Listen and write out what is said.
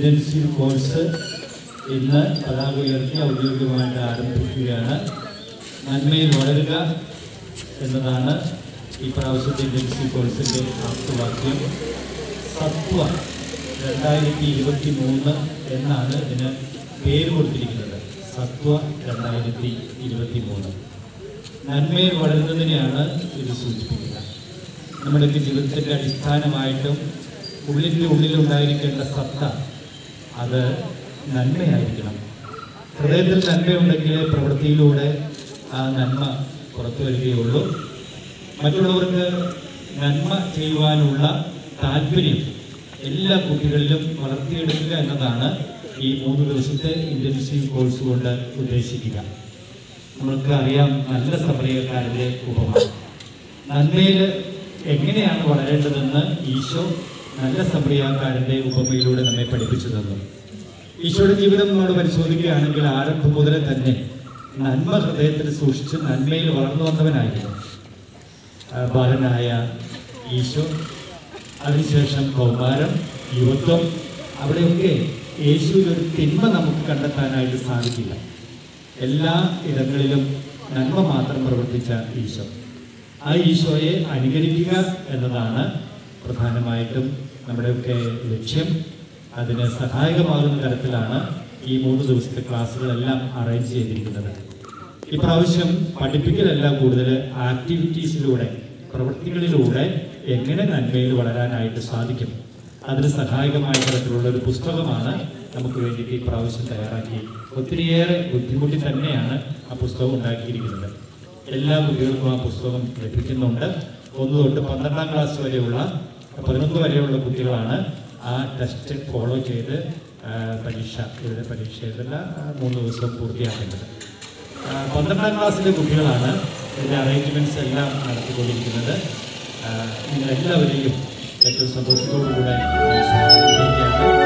intensive course ഇന്ന് പതാക ഉയർത്തി ഔദ്യോഗികമായിട്ട് ആരംഭിക്കുകയാണ് നന്മയിൽ വളരുക എന്നതാണ് ഈ പ്രാവശ്യത്തെ ഇൻറ്റൻസീവ് കോഴ്സിൻ്റെ ആപ്തവാക്യം സത്വ രണ്ടായിരത്തി ഇരുപത്തി മൂന്ന് എന്നാണ് ഇതിന് പേര് കൊടുത്തിരിക്കുന്നത് സത്വ രണ്ടായിരത്തി ഇരുപത്തി മൂന്ന് നന്മയിൽ വളരുന്നതിനെയാണ് ഇത് സൂചിപ്പിക്കുന്നത് നമ്മുടെയൊക്കെ ജീവിതത്തിൻ്റെ അടിസ്ഥാനമായിട്ടും ഉള്ളിൻ്റെ ഉള്ളിലുണ്ടായിരിക്കേണ്ട സത്ത അത് നന്മയായിരിക്കണം ഹൃദയത്തിൽ നന്മയുണ്ടെങ്കിൽ പ്രവൃത്തിയിലൂടെ ആ നന്മ പുറത്തു വരികയുള്ളൂ മറ്റുള്ളവർക്ക് നന്മ ചെയ്യുവാനുള്ള താല്പര്യം എല്ലാ കുട്ടികളിലും വളർത്തിയെടുക്കുക എന്നതാണ് ഈ മൂന്ന് ദിവസത്തെ ഇൻറ്റൻസീവ് കോഴ്സ് കൊണ്ട് ഉദ്ദേശിക്കുക നമ്മൾക്ക് അറിയാം നല്ല സമരക്കാരൻ്റെ ഉപമ നന്മയിൽ എങ്ങനെയാണ് വളരേണ്ടതെന്ന് ഈശോ നല്ല സമറിയാക്കാരൻ്റെ ഉപമയിലൂടെ നമ്മെ പഠിപ്പിച്ചു തന്നു ഈശോയുടെ ജീവിതം നമ്മൾ പരിശോധിക്കുകയാണെങ്കിൽ ആരംഭം മുതലേ തന്നെ നന്മ ഹൃദയത്തിൽ സൂക്ഷിച്ച് നന്മയിൽ വളർന്നു വന്നവനായിരുന്നു ആ, ബാലനായ ഈശോ അതിനുശേഷം കൗമാരം യുവത്വം അവിടെയൊക്കെ യേശുവിൽ ഒരു തിന്മ നമുക്ക് കണ്ടെത്താനായിട്ട് സാധിക്കില്ല എല്ലാ ഇടങ്ങളിലും നന്മ മാത്രം പ്രവർത്തിച്ച ഈശോ ആ ഈശോയെ അനുകരിക്കുക എന്നതാണ് പ്രധാനമായിട്ടും നമ്മുടെയൊക്കെ ലക്ഷ്യം അതിന് സഹായകമാകുന്ന തരത്തിലാണ് ഈ മൂന്ന് ദിവസത്തെ ക്ലാസ്സുകളെല്ലാം അറേഞ്ച് ചെയ്തിരിക്കുന്നത് ഇപ്രാവശ്യം പഠിപ്പിക്കലല്ല കൂടുതൽ ആക്ടിവിറ്റീസിലൂടെ പ്രവൃത്തികളിലൂടെ എങ്ങനെ നന്മയിൽ വളരാനായിട്ട് സാധിക്കും അതിന് സഹായകമായ തരത്തിലുള്ള ഒരു പുസ്തകമാണ് നമുക്ക് വേണ്ടിയിട്ട് ഈ പ്രാവശ്യം തയ്യാറാക്കി ഒത്തിരിയേറെ ബുദ്ധിമുട്ടി തന്നെയാണ് ആ പുസ്തകം ഉണ്ടാക്കിയിരിക്കുന്നത് എല്ലാ കുട്ടികൾക്കും ആ പുസ്തകം ലഭിക്കുന്നുണ്ട് ഒന്ന് തൊട്ട് പന്ത്രണ്ടാം ക്ലാസ് വരെയുള്ള പതിനൊന്ന് വരെയുള്ള കുട്ടികളാണ് ആ ടെസ്റ്റ് ഫോളോ ചെയ്ത് ആ, പരീക്ഷ ഇവിടെ പരീക്ഷ എഴുതല്ല ആ, മൂന്ന് ദിവസം പൂർത്തിയാക്കേണ്ടത് ആ, പന്ത്രണ്ടാം ക്ലാസ്സിലെ കുട്ടികളാണ് ഇതിൻ്റെ അറേഞ്ച്മെൻറ്റ്സ് എല്ലാം നടത്തിക്കൊണ്ടിരിക്കുന്നത് ആ, നിങ്ങളെല്ലാവരെയും ഏറ്റവും സന്തോഷത്തോടുകൂടെ സ്വാഗതം ചെയ്യുകയാണ്